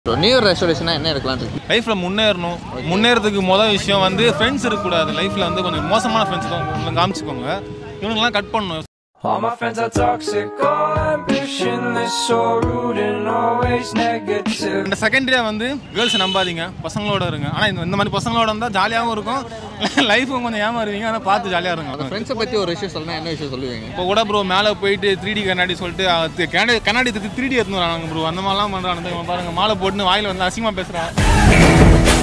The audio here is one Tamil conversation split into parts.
நியூ இயர் ரெசல்யூஷனாக என்ன எடுக்கலாம்னு இருக்கு லைஃப்பில் முன்னேறணும் முன்னேறதுக்கு மொதல் விஷயம் வந்து ஃப்ரெண்ட்ஸ் இருக்கக்கூடாது லைஃப்பில் வந்து கொஞ்சம் மோசமான ஃப்ரெண்ட்ஸ் கொஞ்சம் காமிச்சுக்கோங்க இவனுங்கெல்லாம் கட் பண்ணணும் All my friends are toxic, all ambitionless, so rude and always negative. இந்த செகண்ட் டே வந்து கேர்ள்ஸ் நம்பாதீங்க பசங்களோட இருங்க ஆனால் இந்த இந்த மாதிரி பசங்களோட இருந்தால் ஜாலியாகவும் இருக்கும் லைஃபும் கொஞ்சம் ஏமாறுவீங்க ஆனால் பார்த்து ஜாலியாக இருங்க ஃப்ரெண்ட்ஸை பற்றி ஒரு விஷயம் சொல்லணும் என்ன விஷயம் சொல்லுவீங்க இப்போ கூட ப்ரோ மேலே போயிட்டு த்ரீ டி கண்ணாடி சொல்லிட்டு அது கண்ணாடி கண்ணாடி த்ரீ டி எடுத்துன்னு வராங்க ப்ரோ அந்த மாதிரிலாம் பண்ணுறாங்க இவன் பாருங்க மாலை போட்டுன்னு வாயில் வந்து அசிங்கமாக பேசுகிறான்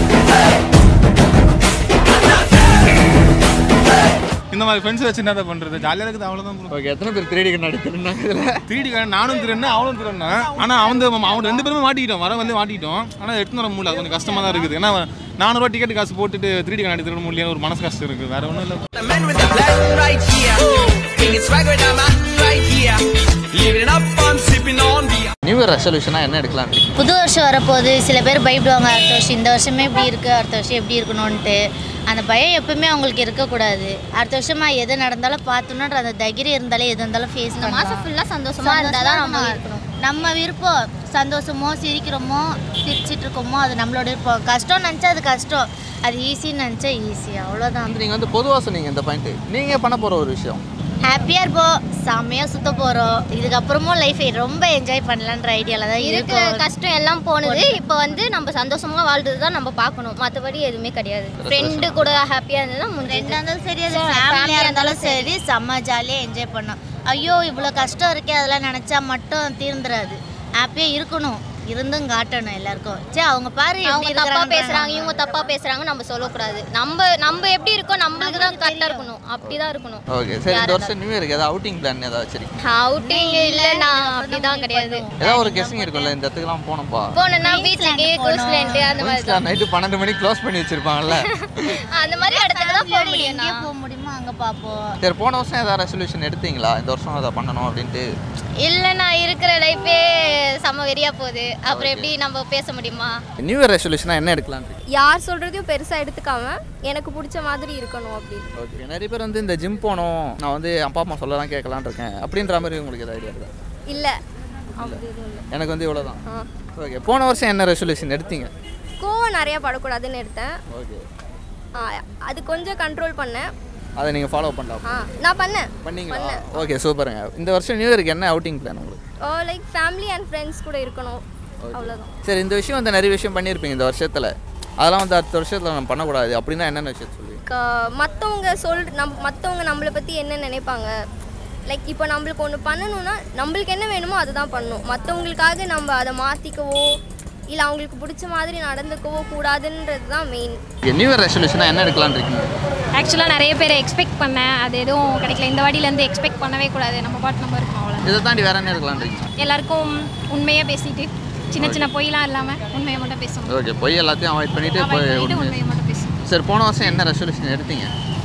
இந்த மாதிரி ஃப்ரெண்ட்ஸ் வச்சு என்ன பண்ணுறது ஜாலியாக இருக்குது அவ்வளோதான் ப்ரோ ஓகே எத்தனை பேர் திருடி கண்ணாடி திருடினாங்க இதில் த்ரீ டி கண்ணாடி நானும் திருண்ணேன் அவனும் திருண்ணேன் ஆனால் அவன் அவன் ரெண்டு பேருமே மாட்டிக்கிட்டோம் வர வந்து மாட்டிக்கிட்டோம் ஆனால் எடுத்துன்னு வர முடியல அது கொஞ்சம் கஷ்டமாக தான் இருக்குது ஏன்னா நானூறுவா டிக்கெட் காசு போட்டுட்டு த்ரீ டி கண்ணாடி திருட முடியல ஒரு மனசு கஷ்டம் இருக்குது வேற ஒன்றும் இல்லை The man with the black right here. Bringing swag with my right here. Living it up, I'm sipping on the. New year ரெசல்யூஷனாக என்ன எடுக்கலாம்னு இருக்கு புது வருஷம் வரப்போகுது சில பேர் பயப்படுவாங்க அடுத்த வருஷம் இந்த வருஷமே இப்படி இருக்குது அடுத்த வருஷம் எப்படி இருக்கணும்ன்ட்டு அந்த பயம் எப்பவுமே அவங்களுக்கு இருக்கக்கூடாது அடுத்த வருஷமா எது நடந்தாலும் பார்த்தோன்ற அந்த தைரியம் இருந்தாலே எது இருந்தாலும் ஃபேஸ் பண்ணலாம் மாசம் ஃபுல்லா சந்தோஷமா இருந்தா தான் நம்ம இருக்கணும் நம்ம விருப்பம் சந்தோஷமோ சிரிக்கிறோமோ சிரிச்சிட்டு இருக்கோமோ அது நம்மளோட விருப்பம் கஷ்டம் நினச்சா அது கஷ்டம் அது ஈஸின்னு நினச்சா ஈஸி அவ்வளோதான் வந்து நீங்கள் வந்து பொதுவாக சொன்னீங்க இந்த பாயிண்ட்டு நீங்கள் பண்ண போகிற ஒரு விஷயம் ஹாப்பியாக இருப்போம் செம்மையாக சுத்த போகிறோம் இதுக்கப்புறமும் லைஃபை ரொம்ப என்ஜாய் பண்ணலான்ற ஐடியாவில் தான் இருக்கிற இருக்கோம் கஷ்டம் எல்லாம் போனது இப்போ வந்து நம்ம சந்தோஷமா வாழ்றது தான் நம்ம பார்க்கணும் மற்றபடி எதுவுமே கிடையாது ஃப்ரெண்டு கூட ஹாப்பியா இருந்ததுன்னா ரெண்டாக முடிஞ்சது இருந்தாலும் சரி அது சரி, ஃபேமிலியாக family-ஆ இருந்தாலும் சரி செம்ம ஜாலியாக என்ஜாய் பண்ணோம் ஐயோ இவ்வளோ கஷ்டம் இருக்கே அதெல்லாம் நினச்சா மட்டும் தீர்ந்துராது ஹாப்பியாக இருக்கணும் இருந்தும் காட்டணும் எல்லாருக்கும் சரி அவங்க பாரு அவங்க எப்படி தப்பா இருக்கிறாங்க பேசுறாங்க இவங்க தப்பா பேசுறாங்க நம்ம சொல்லக்கூடாது நம்ம நம்ம எப்படி இருக்கோம் நம்மளுக்கு தான் கரெக்டா இருக்கணும் அப்படிதான் இருக்கணும் ஓகே சரி இந்த வருஷம் நியூ இயருக்கு ஏதாவது அவுட்டிங் பிளான் ஏதாவது வச்சிருக்கீங்க அவுட்டிங் இல்ல நான் அப்படிதான் கிடையாது ஏதாவது ஒரு கெஸ்டிங் இருக்கும்ல இந்த இடத்துக்குலாம் போனப்பா போனோம்னா பீச்லக்கு கோஸ்ட்லேண்ட் அந்த மாதிரி தான் நைட்டு பன்னெண்டு மணிக்கு க்ளோஸ் பண்ணி வச்சிருப்பாங்கல்ல அந்த மாதிரி இடத்துக்கு தான் போக முடியும் எங்கே நான். போக முடியுமோ அங்கே பார்ப்போம் சரி போன வருஷம் ஏதாவது ரெசல்யூஷன் எடுத்தீங்களா இந்த வருஷம் அதை பண்ணணும் அப்படின்ட்டு இல்ல நான் இருக்கிற லைஃபே செம வெறியா போகுது அப்புறம் எப்படி நம்ம பேச முடியுமா நியூ இயர் ரெசல்யூஷனாக என்ன எடுக்கலாம்னு இருக்கு யார் சொல்கிறதையும் பெருசாக எடுத்துக்காம எனக்கு பிடிச்ச மாதிரி இருக்கணும் அப்படின்னு ஓகே நிறைய பேர் வந்து இந்த ஜிம் போகணும் நான் வந்து அப்பா அம்மா சொல்லலாம் கேட்கலான்னு இருக்கேன் அப்படின்ற மாதிரி உங்களுக்கு ஏதாவது ஐடியா இருக்கா இல்லை அப்படி எதுவும் இல்லை எனக்கு வந்து இவ்வளோ தான் ஆ ஓகே போன வருஷம் என்ன ரெசல்யூஷன் எடுத்தீங்க கோவம் நிறையா படக்கூடாதுன்னு எடுத்தேன் ஓகே ஆ, அது கொஞ்சம் கண்ட்ரோல் பண்ணேன் அதை நீங்கள் ஃபாலோ பண்ணலாம் ஆ நான் பண்ணேன் பண்ணீங்களா ஓகே சூப்பருங்க இந்த வருஷம் நியூ இயருக்கு என்ன அவுட்டிங் பிளான் உங்களுக்கு லைக் ஃபேமிலி அண்ட் ஃப்ரெண்ட்ஸ் கூட இருக்கணும் அவ்வளோதான் சரி இந்த விஷயம் வந்து நிறைய விஷயம் பண்ணியிருப்பீங்க இந்த வருஷத்தில் அதெல்லாம் வந்து அடுத்த வருஷத்தில் நம்ம பண்ணக்கூடாது அப்படின்னா என்னென்ன விஷயம் சொல்லுவீங்க மற்றவங்க சொல் நம் மற்றவங்க நம்மளை பற்றி என்ன நினைப்பாங்க லைக் இப்போ நம்மளுக்கு ஒன்று பண்ணணும்னா நம்மளுக்கு என்ன வேணுமோ அதை தான் பண்ணணும் மற்றவங்களுக்காக நம்ம அதை மாற்றிக்கவோ இல்லை அவங்களுக்கு பிடிச்ச மாதிரி நடந்துக்கவோ கூடாதுன்றது தான் மெயின் நியூ இயர் ரெசல்யூஷனாக என்ன எடுக்கலாம்னு இருக்கீங்க ஆக்சுவலாக நிறைய பேர் எக்ஸ்பெக்ட் பண்ணேன் அது எதுவும் கிடைக்கல இந்த வாட்டிலேருந்து எக்ஸ்பெக்ட் பண்ணவே கூடாது நம்ம பாட்டு நம்ம இருக்கணும் அவ்வளோ இதை தாண்டி வேற என்ன எடுக்கலாம்னு இருக்கீங்க எல்லாருக்கும் உண்மையாக பேசிட்டு சின்ன சின்ன பொய்லாம் இல்லாமல் உண்மையை மட்டும் பேசணும் ஓகே போய் எல்லாத்தையும் அவாய்ட் பண்ணிட்டு Avoid போய் பண்ணிட்டு உண்மை. உண்மையை மட்டும் பேசணும் சரி போன வருஷம் என்ன ரெசல்யூஷன் எடுத்தீங்க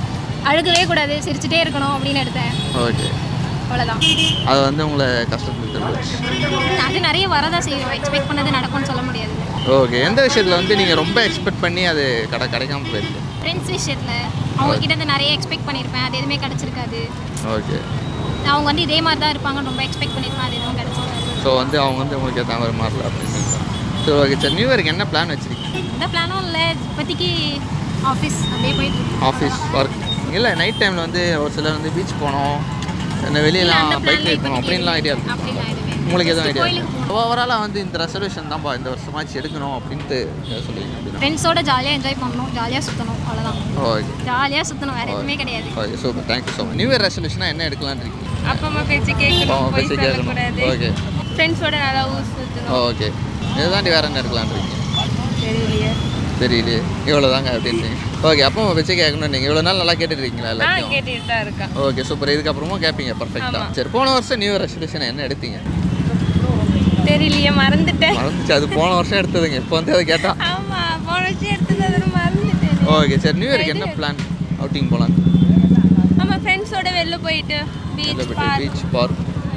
அழுகவே கூடாது சிரிச்சிட்டே இருக்கணும் அப்படின்னு எடுத்தேன் ஓகே அவ்வளோதான் அது வந்து உங்களை கஷ்டத்தில் திருப்பிச்சு அது நிறைய வரதான் செய்யும் எக்ஸ்பெக்ட் பண்ணது நடக்கும்னு சொல்ல முடியாது ஓகே எந்த விஷயத்தில் வந்து நீங்கள் ரொம்ப எக்ஸ்பெக்ட் பண்ணி அது கடை கிடைக்காம போயிருக்கு ஃப்ரெண்ட்ஸ் விஷயத்தில் அவங்க கிட்ட இருந்து நிறைய எக்ஸ்பெக்ட் பண்ணியிருப்பேன் அது எதுவுமே கிடச்சிருக்காது ஓகே அவங்க வந்து இதே மாதிரி தான் இருப்பாங்கன்னு ரொம்ப எக்ஸ்பெக்ட் பண்ணியிருப்பேன் அது எதுவும் கிடச்சிருக்காது ஸோ வந்து அவங்க வந்து உங்களுக்கு ஏற்ற மாதிரி மாறல அப்படின்னு ஸோ ஓகே சார் நியூ இயருக்கு என்ன பிளான் வச்சிருக்கீங்க எந்த பிளானும் இல்லை இப்போதைக்கு ஆஃபீஸ் அப்படியே போயிட்டு இருக்கு. ஆஃபீஸ் ஒர்க் இல்லை நைட் டைமில் வந்து ஒரு சிலர் வந்து பீச் போகணும் இந்த இல்ல, வெளியெல்லாம் அந்த பைக் plan ரைட் போகணும் இப்போதைக்கு அப்படின்லாம் ஐடியா இருக்கு அப்படிலாம் எதுவுமே இல்லை. உங்களுக்கு எதுவும் Just ஐடியா கோயிலுக்கு போகணும். ஓவராலாக வந்து இந்த ரெசல்யூஷன் தான்ப்பா இந்த வருஷமாச்சு எடுக்கணும் அப்படின்ட்டு சொல்லுவீங்க அப்படின்னா ஃப்ரெண்ட்ஸோட ஜாலியாக என்ஜாய் பண்ணணும் ஜாலியாக சுற்றணும் அவ்வளோதான் ஓகே ஜாலியாக சுற்றணும் வேறு எதுவுமே கிடையாது okay super thank you so much new year ரெசல்யூஷனாக என்ன எடுக்கலாம்னு இருக்கீங்க அப்பா அம்மா பேச்சு அப்பா கேட்கணும் அம்மா போய் பேச்சு கேட்கணும் சொல்லக்கூடாது ஓகே ஃப்ரெண்ட்ஸோட நல்லா ஊர் சுற்றணும் ஓகே இதை தாண்டி வேறு என்ன எடுக்கலாம்னு இருக்கீங்க தெரியலையே தெரியலையே இவ்வளோ தாங்க அப்படின்றீங்க ஓகே அப்போ உங்கள் பேச்சை கேட்கணும் நீங்கள் இவ்வளோ நாள் நல்லா கேட்டுட்டு இருக்கீங்களா ஆ எல்லாத்தையும் கேட்டுட்டு தான் இருக்கேன் ஓகே சூப்பர் இதுக்கப்புறமும் கேட்பீங்க பர்ஃபெக்டாக சரி போன வருஷம் நியூ இயர் ரெசல்யூஷன் என்ன எடுத்தீங்க தெரியலையே மறந்துட்டேன் மறந்துச்சு அது போன வருஷம் எடுத்ததுங்க இப்போ வந்து அதை கேட்டால் ஆமா போன வருஷம் எடுத்தது அது மறந்துட்டேன் ஓகே சரி நியூ இயருக்கு என்ன பிளான் அவுட்டிங் போகலாம் ஆமா ஃப்ரெண்ட்ஸோட வெளில போயிட்டு beach park beach park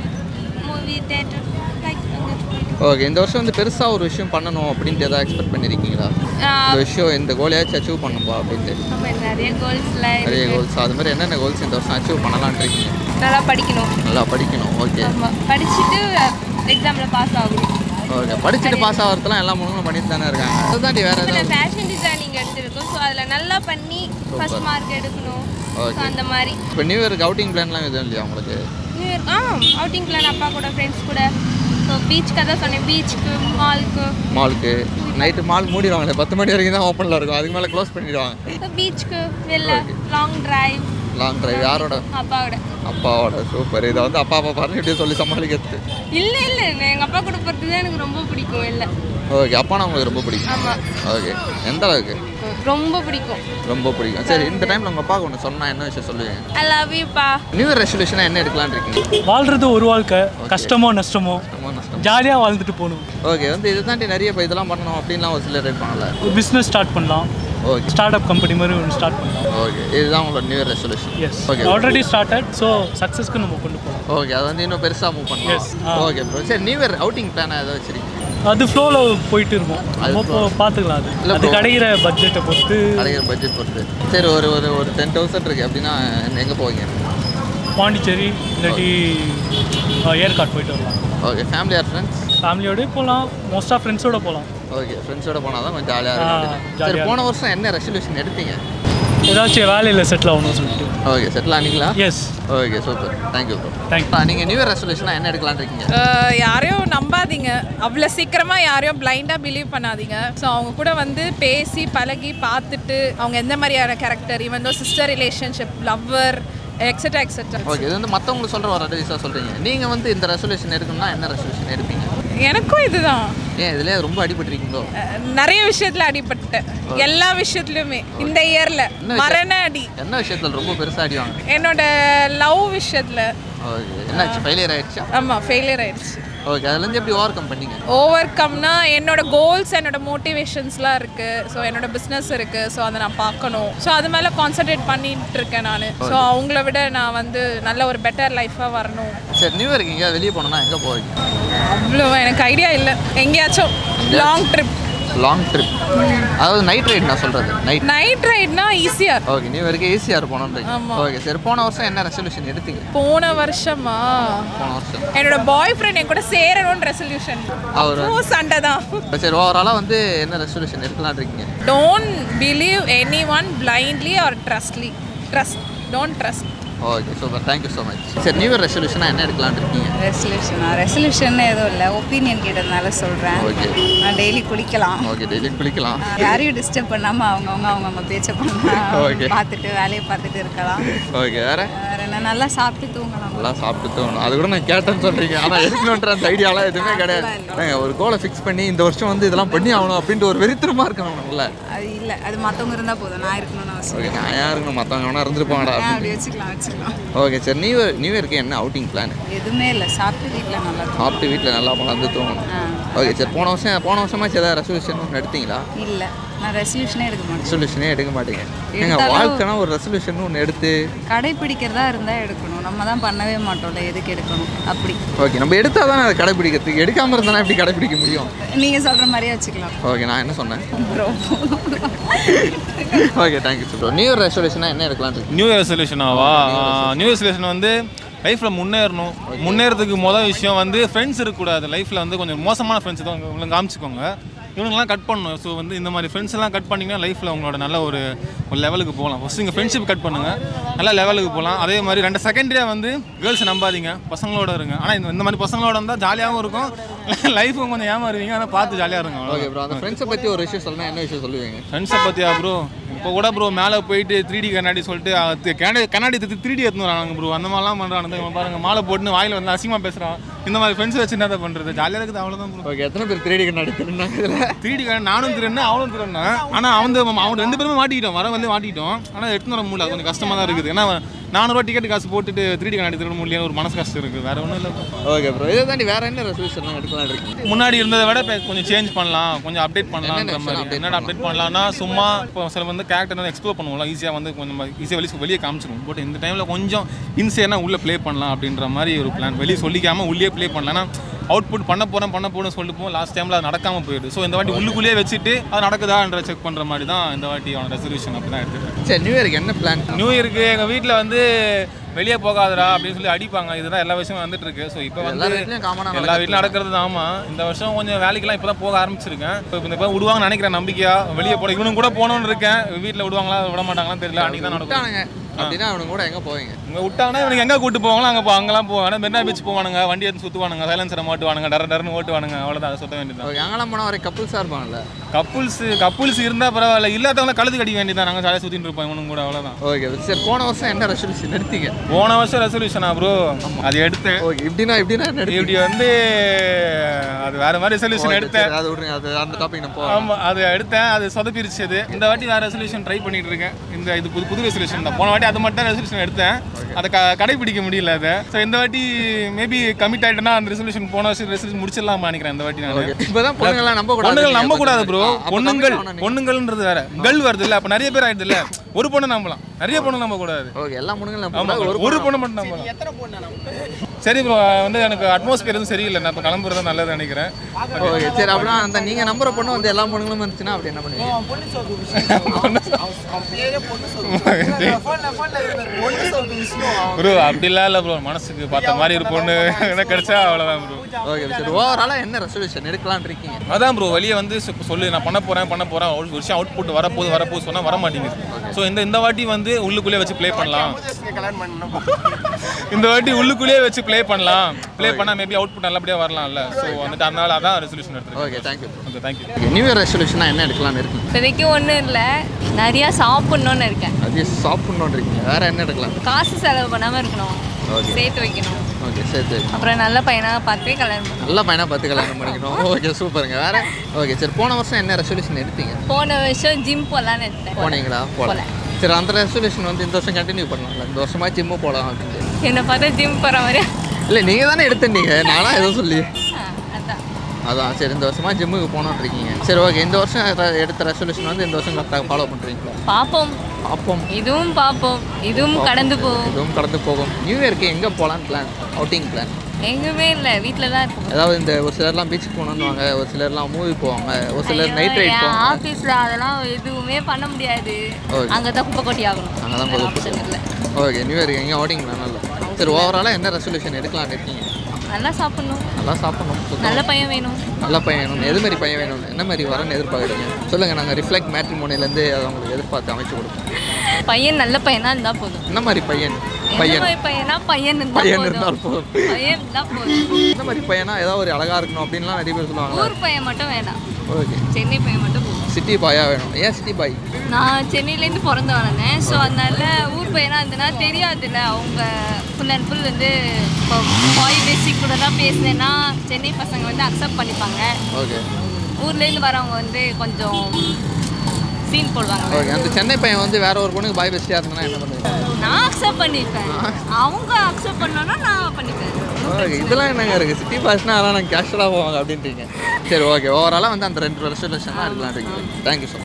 movie theatre like போயிட்டு ஓகே இந்த வருஷம் வந்து பெருசாக ஒரு விஷயம் பண்ணணும் அப்படின்ட்டு எதாவது எக்ஸ்பெக்ட் பண்ணியிருக்கீங்களா இந்த விஷயம் இந்த கோலையாச்சும் அச்சீவ் பண்ணணும்பா அப்படின்ட்டு ஆமா நிறைய கோல்ஸ்ல நிறைய கோல்ஸ் அது மாதிரி என்னென்ன கோல்ஸ் இந்த வருஷம் அச்சீவ் பண்ணலாம்னு இருக்கீங்க நல்லா படிக்கணும் நல்லா படிக்கணும் ஓகே ஆமா படிச்சுட்டு எக்ஸாம்ல பாஸ் ஆகணும் ஓகே படிச்சுட்டு பாஸ் ஆகிறதுலாம் எல்லா பொண்ணுங்களும் பண்ணிட்டு தானே இருக்காங்க அதுதாண்டி வேற இப்போ நான் ஏதாவது ஃபேஷன் டிசைனிங் எடுத்திருக்கோம் ஸோ அதில் நல்லா பண்ணி ஃபர்ஸ்ட் மார்க் எடுக்கணும் ஸோ ஓகே அந்த மாதிரி இப்போ நியூ இயருக்கு அவுட்டிங் பிளான்லாம் எதுவும் இல்லையா உங்களுக்கு நியூ இயர் ஆ அவுட்டிங் பிளான் அப்பா கூட ஃப்ரெண்ட்ஸ் கூட ஸோ பீச்சுக்கு தான் சொன்னேன் பீச்சுக்கு மாலுக்கு மாலுக்கு நைட்டு மால் மூடிடுவாங்களே பத்து மணி வரைக்கும் தான் ஓப்பனில் இருக்கும் அதுக்கு மேலே க்ளோஸ் பண்ணிடுவாங்க ஸோ பீச்சுக்கு வெளில லாங் டிரைவ் லாங் டிரைவ் யாரோட அப்பாவோட அப்பாவோட சூப்பர் இதை வந்து அப்பா அப்பா பாருங்க இப்படி சொல்லி சமாளிக்கிறது இல்லை இல்லை எங்கள் அப்பா கூட போகிறது தான் எனக்கு ரொம்ப பிடிக்கும் இல்லை ஓகே அப்பானா உங்களுக்கு ரொம்ப பிடிக்கும் ஆமாம் ஓகே எந்த அளவுக்கு ரொம்ப பிடிக்கும் ரொம்ப பிடிக்கும் சரி இந்த டைமில் உங்கள் அப்பாவுக்கு ஒன்று சொன்னால் என்ன விஷயம் சொல்லுவீங்க ஐ லவ் யூப்பா நியூ இயர் ரெசல்யூஷனாக என்ன எடுக்கலான்னு இருக்கீங்க வாழ்றது ஒரு வாழ்க்கை கஷ்டமோ நஷ்டமோ ரொம்ப நஷ்டம் ஜாலியாக வாழ்ந்துட்டு போகணும் ஓகே வந்து இது தாண்டி நிறைய இப்போ இதெல்லாம் பண்ணணும் அப்படின்லாம் ஒரு சிலர் இருப்பாங்கல்ல ஒரு பிஸ்னஸ் ஸ்டார்ட் பண்ணலாம் ஓகே ஸ்டார்ட் அப் கம்பெனி மாதிரி ஒன்று ஸ்டார்ட் பண்ணலாம் ஓகே இதுதான் உங்களோட new year resolution yes okay already started so சக்ஸஸ்க்கு நம்ம கொண்டு போகலாம் ஓகே அது வந்து இன்னும் பெருசாக மூவ் Yes. பண்ணலாம் ஆ. ஓகே ப்ரோ சரி நியூ இயர் அவுட்டிங் பிளான் ஏதாவது வச்சிருக்கீங்க அது ஃப்ளோவில் போயிட்டு இருக்கும் அது நம்ம flow. இப்போ பார்த்துக்கலாம் அது இல்ல அது bro. கிடைக்கிற பட்ஜெட்டை பொறுத்து அடைகிற பட்ஜெட் பொறுத்து சரி ஒரு ஒரு ஒரு டென் தௌசண்ட் இருக்கு அப்படின்னா எங்கே போவீங்க பாண்டிச்சேரி இல்லாட்டி ஏற்காடு போயிட்டு வரலாம் ஓகே ஃபேமிலி ஆர் ஃப்ரெண்ட்ஸ் ஃபேமிலியோடய போகலாம் மோஸ்ட்டாக ஃப்ரெண்ட்ஸோட போகலாம் ஓகே ஃப்ரெண்ட்ஸோட போனால் தான் கொஞ்சம் ஜாலியாக ஆ, இருக்கும் சரி jolly ஆ போன வருஷம் என்ன ரெசல்யூஷன் எடுத்தீங்க ஏதாச்சும் வேலையில் செட்டில் ஆகணும்னு சொல்லிட்டு ஓகே செட்டில் ஆனீங்களா yes okay super thank you bro thank you நீங்கள் நியூ இயர் ரெசல்யூஷனாக என்ன எடுக்கலாம்னு இருக்கீங்க அஹ் யாரையும் நம்பாதீங்க அவ்வளோ சீக்கிரமாக யாரையும் பிளைண்டாக பிலீவ் பண்ணாதீங்க ஸோ அவங்க கூட வந்து பேசி பழகி பார்த்துட்டு அவங்க எந்த மாதிரியான character even though sister relationship lover etcetera etcetera okay இது வந்து மற்றவங்களுக்கு சொல்கிற ஒரு அட்வைஸாக சொல்கிறீங்க நீங்கள் வந்து இந்த ரெசல்யூஷன் எடுக்கணும்னா என்ன ரெசல்யூஷன் எடுப்பீங்க எனக்கும் இதுதான் ஏன் இதுலேயே ரொம்ப அடிபட்டிருக்கீங்களோ அஹ் நிறைய விஷயத்தில் அடிபட்டேன் எல்லா விஷயத்துலையுமே இந்த இயரில் என்ன விஷயம்? மரண அடி என்ன விஷயத்தில் ரொம்ப பெருசாக அடி வாங்க என்னோட லவ் விஷயத்தில் ஓகே என்னாச்சு ஃபெயிலியர் ஆயிடுச்சா ஆமாம் ஃபெயிலியர் ஆயிடுச்சு ஓகே அதுலேருந்து எப்படி ஓவர் கம் பண்ணீங்க ஓவர் கம்னா என்னோட கோல்ஸ் என்னோட மோட்டிவேஷன்ஸ்லாம் இருக்குது ஸோ என்னோட பிஸ்னஸ் இருக்குது ஸோ அதை நான் பார்க்கணும் ஸோ அது மேலே கான்சென்ட்ரேட் பண்ணிட்டு இருக்கேன் நான் ஸோ அவங்கள விட நான் வந்து நல்ல ஒரு பெட்டர் லைஃபாக வரணும் சரி நியூ இயர்க்கு எங்கேயாவது வெளியே போனோம்னா எங்கே போவீங்க அவ்வளோ எனக்கு ஐடியா இல்லை எங்கேயாச்சும் லாங் ட்ரிப் லாங் ட்ரிப் அதாவது நைட் ரைட் நான் சொல்கிறது நைட் நைட் ரைட்னா ஈஸியாக ஓகே நியூ இயர்க்கு ஈஸியாக போகணுன்றீங்க ஆமா. ஓகே சரி போன வருஷம் என்ன ரெசல்யூஷன் எடுத்தீங்க போன வருஷமா போன வருஷம் என்னோட பாய் ஃப்ரெண்ட் என் கூட சேரணும்னு ரெசல்யூஷன் அவர் அப்புறம் சண்டை தான் சரி ஓவராலாக வந்து என்ன ரெசல்யூஷன் எடுக்கலாம்னு இருக்கீங்க don't believe anyone blindly or trustly trust don't trust okay super thank you so much சரி நியூ இயர் ரெசல்யூஷனாக என்ன எடுக்கலாம்னு இருக்கீங்க ரெசல்யூஷனா ரெசல்யூஷன் எதுவும் இல்லை ஒப்பீனியன் கேட்டதுனால சொல்கிறேன் ஓகே நான் டெய்லி குளிக்கலாம் ஓகே டெய்லி குளிக்கலாம் யாரையும் டிஸ்டர்ப் பண்ணாமல் அவங்கவுங்க அவங்கவுங்க பேச்சை பண்ணா Okay. பார்த்துட்டு வேலையை பார்த்துட்டு இருக்கலாம் ஓகே வேற வேற என்ன நல்லா சாப்பிட்டு தூங்கலாம் நல்லா சாப்பிட்டு தோணும் அது கூட நான் கேட்டேன்னு சொல்கிறீங்க ஆனால் எடுக்கணுன்ற அந்த ஐடியாலாம் எதுவுமே கிடையாது ஏங்க, ஒரு கோலை ஃபிக்ஸ் பண்ணி இந்த வருஷம் வந்து இதெல்லாம் பண்ணி ஆகணும் அப்படின்ட்டு ஒரு வெறித்தனமாக இருக்கணும்ல அது இல்லை அது மற்றவங்க இருந்தால் போதும் நான் இருக்கணும்னு அவசியம் ஓகே நான் யாருங்க மற்றவங்க வேணா இருந்துருப்பாங்கடா ஏன் அப்படி அப்படின்னு வச்சுக்கலாம் வச்சுக்கலாம் ஓகே சரி நியூ இயர் நியூ இயர்க்கு என்ன அவுட்டிங் பிளான் எதுவுமே இல்லை சாப்பிட்டு வீட்டில் நல்லா தூங்கணும். சாப்பிட்டு வீட்டில் நல்லா வளர்ந்து தூங்கணும் ஆ ஓகே சரி போன வருஷம் போன வருஷமாச்சு ஏதாவது ரெசல்யூஷன் ஒன்று எடுத்தீங்களா இல்லை நான் ரெசல்யூஷனே எடுக்க மாட்டேன் ரெசல்யூஷனே எடுக்க மாட்டீங்க எங்க எடுத்தாலும் வாழ்க்கைனா ஒரு ரெசல்யூஷன் ஒன்று எடுத்து கடைப்பிடிக்கிறதா இருந்தால் எடுக்கணும் நம்ம தான் பண்ணவே மாட்டோம்ல எதுக்கு எடுக்கணும் அப்படி ஓகே நம்ம எடுத்தால் தானே அதை கடைப்பிடிக்கிறதுக்கு எடுக்காமல் இருந்தால் எப்படி கடைப்பிடிக்க முடியும் நீங்கள் சொல்கிற மாதிரியே வச்சுக்கலாம் ஓகே நான் என்ன சொன்னேன் bro okay thank you bro new year ரெசல்யூஷனாக என்ன எடுக்கலாம்னு இருக்கு நியூ இயர் ரெசல்யூஷனாவா நியூ இயர் ரெசல்யூஷன் வந்து லைஃப்பில் முன்னேறணும் முன்னேறதுக்கு மொதல் விஷயம் வந்து ஃப்ரெண்ட்ஸ் இருக்கக்கூடாது லைஃப்பில் வந்து கொஞ்சம் மோசமான ஃப்ரெண்ட்ஸ் தான் உங்களை காமிச்சிக்கோங்க இவனுங்கெல்லாம் கட் பண்ணணும் ஸோ வந்து இந்த மாதிரி ஃப்ரெண்ட்ஸ் எல்லாம் கட் பண்ணிங்கன்னா லைஃப்பில் உங்களோட நல்ல ஒரு ஒரு லெவலுக்கு போகலாம் ஃபஸ்ட்டு நீங்கள் ஃப்ரெண்ட்ஷிப் கட் பண்ணுங்கள் நல்ல லெவலுக்கு போகலாம் அதே மாதிரி ரெண்டு செகண்டரியாக வந்து கேர்ள்ஸை நம்பாதீங்க பசங்களோட இருங்க ஆனால் இந்த இந்த மாதிரி பசங்களோட இருந்தால் ஜாலியாகவும் இருக்கும் லைஃபும் கொஞ்சம் ஏமாறுவீங்க ஆனால் பார்த்து ஜாலியாக இருங்க ஓகே ப்ரோ அந்த ஃப்ரெண்ட்ஸை பற்றி ஒரு விஷயம் சொல்லணும் என்ன விஷயம் சொல்லுவீங்க ஃப்ரெண்ட்ஸை பற்றியா ப்ரோ இப்போ கூட ப்ரோ மேலே போயிட்டு த்ரீ டி கண்ணாடி சொல்லிட்டு அது கண்ணாடி கண்ணாடி த்ரீ டி எடுத்துன்னு வராங்க ப்ரோ அந்த மாதிரிலாம் பண்ணுறாங்க இவன் பாருங்க மாலை போட்டுன்னு வாயில் வந்து அசிங்கமாக பேசுகிறான் இந்த மாதிரி ஃப்ரெண்ட்ஸ் வச்சு என்ன பண்ணுறது ஜாலியாக இருக்குது அவ்வளோதான் ப்ரோ ஓகே எத்தனை பேர் த்ரீ டி கண்ணாடி திருநாங்க இதில் த்ரீ டி நானும் திருண்ணேன் அவனும் திருண்ணேன் ஆனால் அவன் அவன் ரெண்டு பேருமே மாட்டிக்கிட்டோம் வர வந்து மாட்டிக்கிட்டோம் ஆனால் எடுத்துன்னு வர முடியல அது கொஞ்சம் கஷ்டமாக தான் இருக்குது ஏன்னா நானூறுவா டிக்கெட் காசு போட்டுட்டு த்ரீ டி கண்ணாடி திருட முடியல ஒரு மனசு கஷ்டம் இருக்குது வேற ஒன்றும் இல்லை ஓகே ப்ரோ இதை தாண்டி வேற என்ன ரெசல்யூஷன்லாம் எடுக்கலாம் இருக்கீங்க முன்னாடி இருந்ததை விட இப்போ கொஞ்சம் சேஞ்ச் பண்ணலாம் கொஞ்சம் அப்டேட் பண்ணலாம்ன்ற என்னென்ன மாதிரி update என்னடா அப்டேட் பண்ணலாம்னா சும்மா இப்போ சில வந்து கேரக்டர் வந்து எக்ஸ்ப்ளோர் பண்ணுவோம்ல ஈஸியாக வந்து கொஞ்சம் ஈஸியாக வெளியே வெளியே காமிச்சிடும் பட் இந்த டைமில் கொஞ்சம் இன்சியனாக உள்ளே ப்ளே பண்ணலாம் அப்படின்ற மாதிரி ஒரு பிளான் வெளியே சொல்லிக்காமல் உள்ளே ப்ளே பண்ணலாம் ஏன்னா அவுட்புட் பண்ண போகிறேன் பண்ண போகிறேன்னு சொல்லிட்டு போவோம் லாஸ்ட் டைமில் அது நடக்காமல் போயிடுது ஸோ இந்த வாட்டி உள்ளுக்குள்ளேயே வச்சுட்டு அது நடக்குதான்ற செக் பண்ணுற மாதிரி தான் இந்த வாட்டி அவனோட ரெசல்யூஷன் அப்படி தான் எடுத்துருக்கேன் சரி நியூ இயருக்கு என்ன பிளான் நியூ இயருக்கு எங்கள் வீட்டில் வந்து வெளியே போகாதடா அப்படின்னு சொல்லி அடிப்பாங்க இதுதான் எல்லா விஷயமும் வந்துட்டு இருக்கு ஸோ இப்போ எல்லா வந்து வீட்லயும் common ஆ எல்லா வீட்லையும் நடக்கிறது ஆமா இந்த வருஷம் கொஞ்சம் வேலைக்கெல்லாம் இப்போ தான் போக ஆரம்பிச்சிருக்கேன் இப்போ இந்த இப்போ விடுவாங்கன்னு நினைக்கிறேன் நம்பிக்கையா வெளியே போட இவனும் கூட போகணும்னு இருக்கேன் வீட்டில் விடுவாங்களா விட மாட்டாங்களான்னு தெரியல அன்றைக்கி தான் விட்டானுங்க நடக்கும் அப்படின்னா அவனுங்க கூட எங்க போவீங்க இங்கே விட்டாங்கன்னா இவனுக்கு எங்கே கூட்டு போவாங்களோ அங்கே போ அங்கெல்லாம் போவாங்க மெரினா பீச் போவானுங்க வண்டி எடுத்து சுற்றுவானுங்க சைலன்சரை மாட்டுவானுங்க டர டர்னு ஓட்டுவானுங்க அவ்வளோதான் அதை சுத்த வேண்டியது ஓகே அங்கெல்லாம் போனால் வரை கப்புள்ஸாக இருப்பாங்கல்ல கப்புள்ஸ் கப்புள்ஸ் இருந்தால் பரவாயில்ல இல்லாதவங்க கழுது கடிக்க வேண்டியதான் நாங்கள் ஜாலியாக சுற்றிட்டு இருப்போம் இவனுங்க கூட அவ்வளோதான் ஓகே சரி போன வருஷம் என்ன ரெசல்யூஷன் எடுத்தீங்க போன வருஷம் ரெசல்யூஷனா ப்ரோ அது எடுத்தேன் ஓகே இப்படின்னா இப்படின்னா என்ன எடுத்தீங்க? இப்படி வந்து அது வேற மாதிரி ரெசல்யூஷன் Okay, எடுத்தேன் சரி, அது விடுங்க அது அந்த டாபிக் நம்ம போகலாம் ஆமா அது எடுத்தேன் அது சொதப்பிருச்சு அது இந்த வாட்டி வேற ரெசல்யூஷன் ட்ரை பண்ணிட்டு இருக்கேன் இந்த இது புது புது ரெசல்யூஷன் தான் போன வாட்டி அது மட்டும் ரெசல்யூஷன் எடுத்தேன் அதை க கடைபிடிக்க முடியல அதை ஸோ இந்த வாட்டி மேபி கமிட் ஆயிட்டேன்னா அந்த ரெசல்யூஷன் போன வருஷம் ரெசல்யூஷன் முடிச்சிடலாம் நினைக்கிறேன் இந்த வாட்டி நான் Okay. இப்பதான் பொண்ணுங்கெல்லாம் நம்ப கூடாது. பொண்ணுங்கள் நம்ப கூடாது ப்ரோ ஆ, அப்ப பொண்ணுங்கள் கம்மி பண்ணணும் பொண்ணுங்கள்ன்றது வேற கேர்ள் வருது இல்ல அப்ப நிறைய பேர் ஆயிடுது இல்ல ஒரு பொண்ணு நம்பலாம் நிறைய பொண்ணு நம்ப கூடாது ஓகே எல்லா பொண்ணுங்களும் நம்ப ஆமா கூடாது, ஒரு பொண்ணு மட்டும் நம்பலாம் சரி ப்ரோ வந்து எனக்கு அட்மாஸ்பியர் எதுவும் சரியில்லை நான் இப்போ கிளம்புறது நல்லது நினைக்கிறேன் ஓகே சரி அப்படின்னா அந்த நீங்க நம்புற பொண்ணு வந்து எல்லா பொண்ணுங்களும் இருந்துச்சுன்னா அப்படி என்ன பண்ணுவீங்க ப்ரோ அப்படிலாம் இல்லை ப்ரோ மனசுக்கு பார்த்த மாதிரி ஒரு பொண்ணு எனக்கு கிடைச்சா அவ்வளோதான் ப்ரோ ஓகே சரி ஓவராலாக என்ன ரெசல்யூஷன் எடுக்கலாம்னு இருக்கீங்க அதான் ப்ரோ வெளியே வந்து சொ- சொல்லு நான் பண்ண போறேன் பண்ண போறேன் ஒரு விஷயம் அவுட் புட் வரப்போகுது வரப்போகுது சொன்னா வர மாட்டேங்குது ஸோ இந்த இந்த வாட்டி வந்து உள்ளுக்குள்ளே வச்சு ப்ளே பண்ணலாம் இந்த வாட்டி உள்ளுக்குள்ளேயே வச்சு ப்ளே பண்ணலாம் ப்ளே பண்ணா மேபி அவுட் புட் நல்லபடியாக வரலாம்ல ஸோ வந்துட்டு அதனால அதான் ரெசல்யூஷன் எடுத்துருக்கேன் okay thank you okay thank you new year ரெசல்யூஷனாக என்ன எடுக்கலாம்னு இருக்கீங்க இப்போதைக்கு ஒன்றும் இல்லை நிறையா சாப்பிட்ணுன்னு இருக்கேன் அது சாப்பிட்ணுன்னு இருக்கீங்க வேற என்ன எடுக்கலாம் காசு செலவு பண்ணாமல் இருக்கணும் Okay. சேர்த்து வைக்கணும் ஓகே சரி சரி அப்புறம் நல்ல பையனாக பார்த்து கல்யாணம் பண்ணணும் நல்ல பையனாக பார்த்து கல்யாணம் பண்ணிக்கணும் ஓகே சூப்பருங்க வேற ஓகே சரி போன வருஷம் என்ன ரெசல்யூஷன் எடுத்தீங்க போன வருஷம் ஜிம் போகலான்னு எடுத்தேன் போனீங்களா போகல சரி அந்த ரெசல்யூஷன் வந்து இந்த வருஷம் கண்டினியூ பண்ணலாம்ல இந்த வருஷமா ஜிம்மு போகலாம் அப்படின்னு என்னை பார்த்தா ஜிம் போகிற மாதிரி இல்லை நீங்கள் தானே எடுத்துட்டீங்க நானா எதுவும் சொல்லி அதான் அதான் சரி இந்த வருஷமா ஜிம்முக்கு போகணுன்னு இருக்கீங்க சரி ஓகே இந்த வருஷம் ர- எடுத்த ரெசல்யூஷன் வந்து இந்த வருஷம் கரெக்டாக ஃபாலோ பண்ணுறீங்களா பார்ப்போம் பார்ப்போம் இதுவும் பார்ப்போம் இதுவும் கடந்து போகும் இதுவும் கடந்து போகும் நியூ இயர்க்கு எங்கே போகலான்னு பிளான் அவுட்டிங் பிளான் எங்குமே இல்லை வீட்டில் தான் இருக்கும் அதாவது இந்த ஒரு சிலர்லாம் பீச்சுக்கு போகணுன்னுவாங்க ஒரு சிலர்லாம் மூவி போவாங்க ஒரு சிலர் நைட் ரைட் போவாங்க ஆஃபீஸில் அதெல்லாம் எதுவுமே பண்ண முடியாது Okay. அங்கே தான் குப்பை கொட்டி ஆகணும் அங்கே தான் வேற போகுது option இல்லை ஓகே நியூ இயர்க்கு எங்கே அவுட்டிங் பிளான் இல்லை சரி ஓவராலாக என்ன ரெசல்யூஷன் எடுக்கலாம்னு இருக்கீங்க நல்லா சாப்பிடணும் நல்லா சாப்பிடணும் சுத்தமா. நல்ல பையன் வேணும் நல்ல பையன் வேணும் எது மாதிரி பையன் வேணும் என்ன மாதிரி வரன்னு எதிர்பார்க்குறீங்க சொல்லுங்கள் நாங்கள் ரிஃப்ளெக்ட் மேட்ரிமோனிலேருந்து அதை உங்களுக்கு எதிர்பார்த்து அமைச்சு கொடுப்போம் பையன் நல்ல பையனா இருந்தால் போதும் என்ன மாதிரி பையன் எந்த பையன் மாதிரி பையனா பையன் இருந்தால் பையன் போதும் இருந்தால் போதும் பையன் இருந்தால் போதும் என்ன மாதிரி பையனா ஏதாவது ஒரு அழகாக இருக்கணும் அப்படின்லாம் நிறைய பேர் சொல்லுவாங்க ஊர் பையன் மட்டும் வேணாம் ஓகே சென்னை பையன் மட்டும் போதும் சிட்டி பாயாக வேணும் ஏன் சிட்டி பாய் நான் சென்னையிலேருந்து பிறந்து வளர்ந்தேன் ஸோ அதனால ஊர் பையனா இருந்ததுன்னா தெரியாதுல்ல அவங்க ஃபுல் அண்ட் ஃபுல் வந்து இப்போ பாய் பேசிக் கூட தான் பேசினேன்னா சென்னை பசங்க வந்து அக்செப்ட் பண்ணிப்பாங்க ஓகே ஊர்லேருந்து வரவங்க வந்து கொஞ்சம் சீன் போடுவாங்க ஓகே அந்த சென்னை பையன் வந்து வேற ஒரு பொண்ணுக்கு பாய் பெஸ்டியாக இருந்தா என்ன பண்ணுவீங்க நான் அக்செப்ட் பண்ணிப்பேன் அவங்க அக்செப்ட் பண்ணோன்னா நான் பண்ணிப்பேன் ஓகே இதெல்லாம் என்னங்க இருக்குது சிட்டி பாய்ஸ்னால் அதெல்லாம் நாங்கள் கேஷுவலாக போவாங்க அப்படின்றீங்க சரி ஓகே ஓவராலாக வந்து அந்த ரெண்டு ரெசல்யூஷன் தான் இருக்கலாம் தேங்க்யூ ஸோ